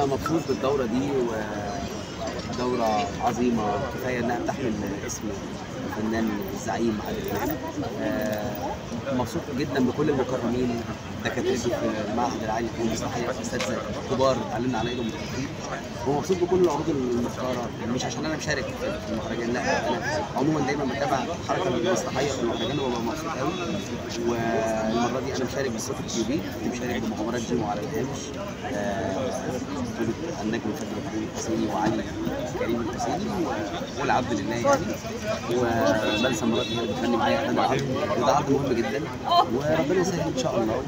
مبسوط بالدورة دي ودورة عظيمة كفاية إنها بتحمل اسم الفنان الزعيم عادل إمام آه، مبسوط جدا بكل المكرمين دكاترتي في المعهد العالي للفنون المسرحية أساتذة كبار اتعلمنا على إيدهم بالتدريب ومبسوط بكل العروض المختارة مش عشان أنا مشارك في المهرجان لا أنا عموما دايما بتابع الحركة المسرحية في المهرجان وببقى مبسوط قوي والمرة دي أنا مشارك بالصوت الكيوبي مشارك بمغامرات جيمو على الهامش آه، بطولة النجم الفنان كريم الحسيني وعلي كريم الحسيني و- والعبد لله يعني وبلسم مراتي هي اللي بتغني معايا انا عبد وده عرض مهم جدا وربنا يسهل ان شاء الله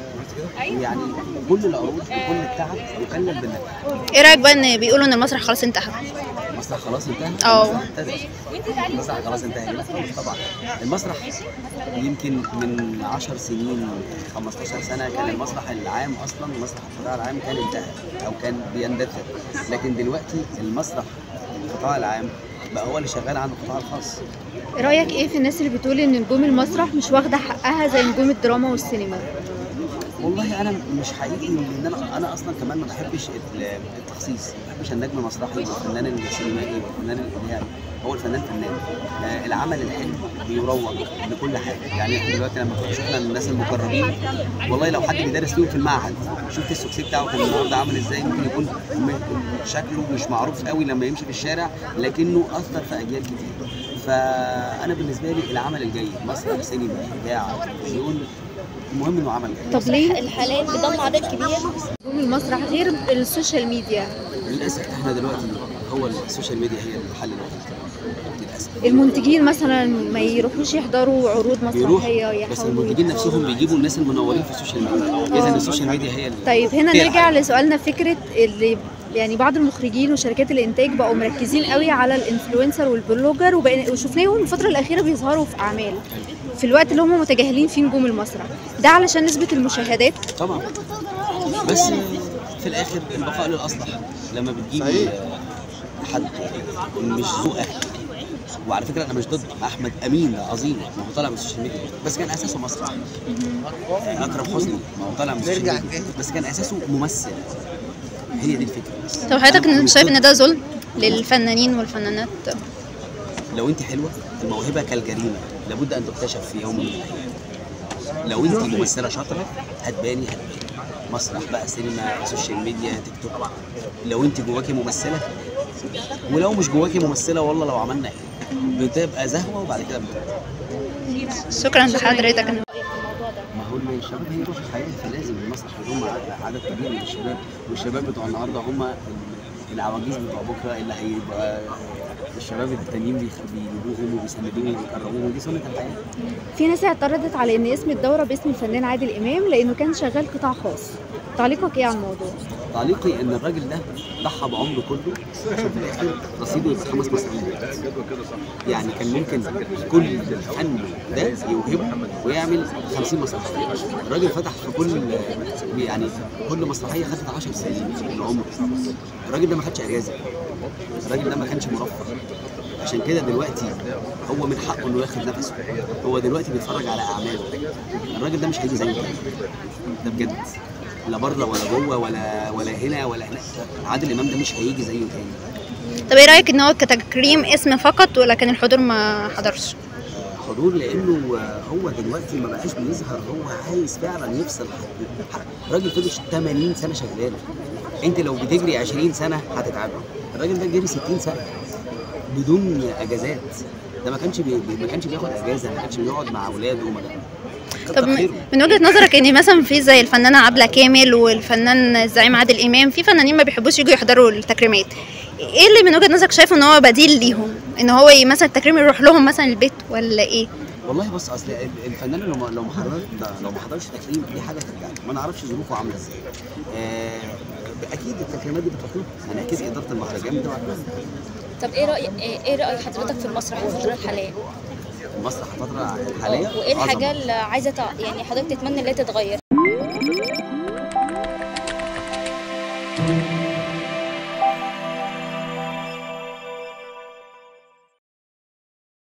يعني كل العروض وكل التعب يكلل بالنجاح ايه رايك بقى ان بيقولوا ان المسرح خلاص انتهى المسرح خلاص انتهى اه. المسرح ابتدى. المسرح خلاص انتهى لا طبعا المسرح يمكن من 10 سنين 15 سنه كان المسرح العام اصلا مسرح القطاع العام كان انتهى او كان بيندثر لكن دلوقتي المسرح القطاع العام بقى هو اللي شغال عن القطاع الخاص رايك ايه في الناس اللي بتقول ان نجوم المسرح مش واخده حقها زي نجوم الدراما والسينما والله انا مش حقيقي لان انا انا اصلا كمان ما بحبش ال- التخصيص ما بحبش النجم المسرحي والفنان السينمائي والفنان الابداعي هو الفنان فنان آه العمل الحلو بيروج لكل حاجه يعني احنا دلوقتي لما شفنا الناس المقربين والله لو حد بيدرس فيهم في المعهد شفت السوكسي بتاعه كان النهارده عامل ازاي ممكن يكون م- شكله مش معروف قوي لما يمشي في الشارع لكنه اثر في اجيال كتير فانا بالنسبه لي العمل الجيد مسرح سينما ابداع تلفزيون المهم انه عمل جيد طب ليه الحالات بضم عدد كبير نجوم المسرح غير السوشيال ميديا للاسف احنا دلوقتي هو السوشيال ميديا هي الحل الوحيد للاسف المنتجين مثلا ما يروحوش يحضروا عروض بيروح مسرحيه بس يحاولوا المنتجين نفسهم بيجيبوا الناس المنورين في السوشيال ميديا اذا السوشيال ميديا هي ال- طيب هنا هي نرجع الحل. لسؤالنا فكره اللي يعني بعض المخرجين وشركات الانتاج بقوا مركزين قوي على الانفلونسر والبلوجر وبقينا- وشفناهم الفتره الاخيره بيظهروا في اعمال في الوقت اللي هم متجاهلين فيه نجوم المسرح ده علشان نسبه المشاهدات طبعا بس في الاخر البقاء للاصلح لما بتجيب حد مش ذوقك وعلى فكره انا مش ضد احمد امين ده عظيم ما هو طالع من السوشيال ميديا بس كان اساسه مسرح اكرم حسني ما هو طالع من السوشيال ميديا بس كان اساسه ممثل هي دي الفكره بس طب حضرتك أنا إن- مش شايف ضد. ان ده ظلم للفنانين والفنانات لو انت حلوه الموهبه كالجريمه لابد ان تكتشف في يوم من الايام لو انت ممثله شاطره هتباني هتباني مسرح بقى سينما سوشيال ميديا تيك توك لو انت جواكي ممثله ولو مش جواكي ممثله والله لو عملنا ايه بتبقى زهوه وبعد كده بتبقى شكرا لحضرتك ما هو الشباب هي روح الحياه فلازم المسرح يضم عدد كبير من الشباب والشباب بتوع النهارده هم العواجيز بتوع بكره اللي هيبقى الشباب التانيين بيخ- بيجيبوهم وبيسندوهم وبيكرموهم ودي سنه الحياه في ناس اعترضت على ان اسم الدوره باسم الفنان عادل امام لانه كان شغال قطاع خاص تعليقك ايه على الموضوع تعليقي ان الراجل ده ضحى بعمره كله عشان في الاخر رصيده يبقى خمس مسرحيات يعني كان ممكن كل الفن ده يوهبه ويعمل 50 مسرحيه الراجل فتح في كل يعني كل مسرحيه خدت 10 سنين من عمره الراجل ده ما خدش اجازه الراجل ده ما كانش مرفه عشان كده دلوقتي هو من حقه انه ياخد نفسه هو دلوقتي بيتفرج على اعماله الراجل ده مش هيجي زيه تاني ده بجد لا بره ولا جوه ولا ولا هنا ولا هناك عادل امام ده مش هيجي زيه تاني طب ايه رايك ان هو كتكريم اسم فقط ولكن الحضور ما حضرش حضور لانه هو دلوقتي ما بقاش بيظهر هو عايز فعلا يفصل راجل فضل 80 سنه شغال انت لو بتجري 20 سنه هتتعبي الراجل ده جري 60 سنه بدون اجازات ده ما كانش بي... ما كانش بياخد اجازه ما كانش بيقعد مع اولاده وما طب كتر م- خيره. من وجهه نظرك ان مثلا في زي الفنانه عبله كامل والفنان الزعيم عادل امام في فنانين ما بيحبوش يجوا يحضروا التكريمات ايه اللي من وجهه نظرك شايفه ان هو بديل ليهم ان هو ي- مثلا التكريم يروح لهم مثلا البيت ولا ايه والله بص اصل الفنان لو ما لو ما حضرش لو ما حضرش تكريم دي حاجه ترجع له ما نعرفش ظروفه عامله ازاي آه اكيد التكريمات دي بتروح له يعني اكيد اداره المهرجان بتبعت له طب ايه راي ايه راي حضرتك في المسرح الفتره الحاليه المسرح الفتره الحاليه وايه الحاجه عظمة. اللي عايزه تع... يعني حضرتك تتمنى ان هي تتغير